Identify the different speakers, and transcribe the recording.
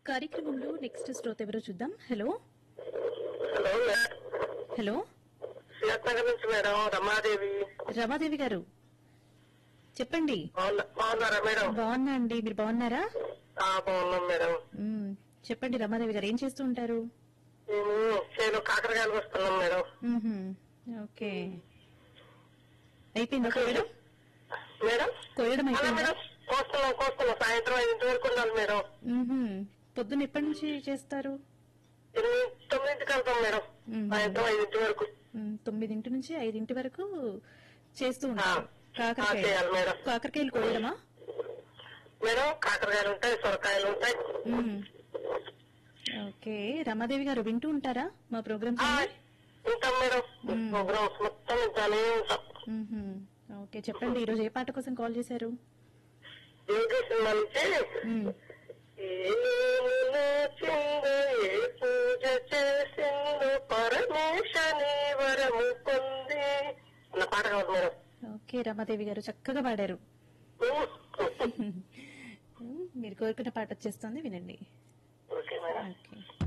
Speaker 1: కార్యక్రమంలో నెక్స్ట్ శ్రోత ఎవరో చూద్దాం hello
Speaker 2: hello
Speaker 1: hello
Speaker 2: Siyath Nagar నుంచి మేడం రమాదేవి
Speaker 1: రమాదేవి గారు చెప్పండి
Speaker 2: బాగున్నా- బాగున్నారా మేడం
Speaker 1: బాగున్నా అండి మీరు బాగున్నారా
Speaker 2: ఆ, బాగున్నాం మేడం
Speaker 1: మ్మ్. చెప్పండి రమాదేవి గారు ఏం చేస్తూ ఉంటారు
Speaker 2: మేము చేను కాకరకాయలు వస్తున్నాం మేడం
Speaker 1: మ్మ్హ్మ్. ఓకే అయిపోయిందా కోయడం
Speaker 2: మేడం
Speaker 1: కోయడం
Speaker 2: అలా
Speaker 1: అయిపోయిందా
Speaker 2: మేడం కోస్తున్నాం కోస్తున్నాం సాయంత్రం ఐదింటి వరకు ఉండాలి మేడం
Speaker 1: మ్మ్హ్మ్. పొద్దున్న ఎప్పటి నుంచి చేస్తారు
Speaker 2: ఎనిమిది తొమ్మిదింటికి వెళ్తాం మేడం
Speaker 1: మ్మ్.
Speaker 2: సాయంత్రం ఐదింటి వరకు
Speaker 1: మ్మ్. తొమ్మిదింటి నుంచి ఐదింటి వరకు చేస్తూ ఉంటారు
Speaker 2: ఆ. ఆ, చేయాలి
Speaker 1: కాకరకాయలు
Speaker 2: మేడం.
Speaker 1: కాకరకాయలు కోయడమా
Speaker 2: మేడం కాకరకాయలు ఉంటాయి సొరకాయలు ఉంటాయి
Speaker 1: మ్మ్. ఓకే రమాదేవి గారు వింటూ ఉంటారా మా ప్రోగ్రామ్
Speaker 2: ఆ, ఉంటాం మేడం ప్రోగ్రామ్స్ మొత్తం వింటానే ఉంటాం
Speaker 1: ఓకే చెప్పండి ఈరోజు ఏ పాట కోసం కాల్ చేశారు
Speaker 2: యోగి సినిమా నుంచి
Speaker 1: మ్మ్.
Speaker 2: ఏములో చిందు ఏ పూజ చేసిందో పరమేశని వరము పొంది అన్న పాట కావాలి మేడం
Speaker 1: ఓకే రమాదేవి గారు చక్కగా పాడారు మ్మ్. మీరు కోరుకున్న పాట వచ్చేస్తుంది వినండి
Speaker 2: ఓకే మేడం
Speaker 1: ఓకే